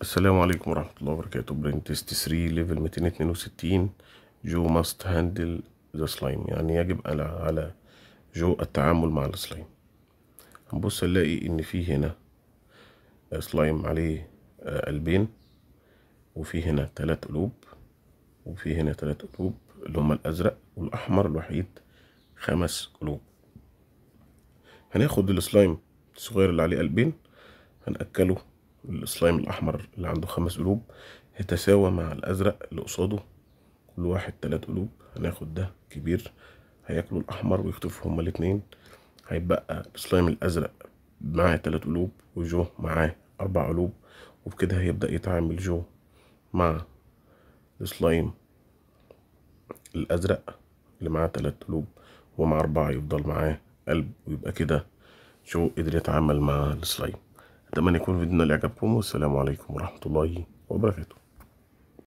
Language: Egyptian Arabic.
السلام عليكم ورحمة الله وبركاته برين تيست 3 ليفل 262 جو ماست هاندل ذا سلايم يعني يجب على على جو التعامل مع السلايم هنبص نلاقي ان في هنا سلايم عليه آه، قلبين وفي هنا تلات قلوب وفي هنا تلات قلوب اللي هما الازرق والاحمر الوحيد خمس قلوب هناخد السلايم الصغير اللي عليه قلبين هنأكله السلايم الأحمر اللي عنده خمس قلوب يتساوى مع الأزرق اللي قصاده كل واحد تلات قلوب هناخد ده كبير هياكلوا الأحمر ويختفوا هما الاتنين هيبقى السلايم الأزرق معاه تلات قلوب وجو معاه أربع قلوب وبكده هيبدأ يتعامل جو مع السلايم الأزرق اللي معاه تلات قلوب ومع أربعة يفضل معاه قلب ويبقى كده جو قدر يتعامل مع السلايم أتمنى يكون فيديونا اللي عجبكم والسلام عليكم ورحمة الله وبركاته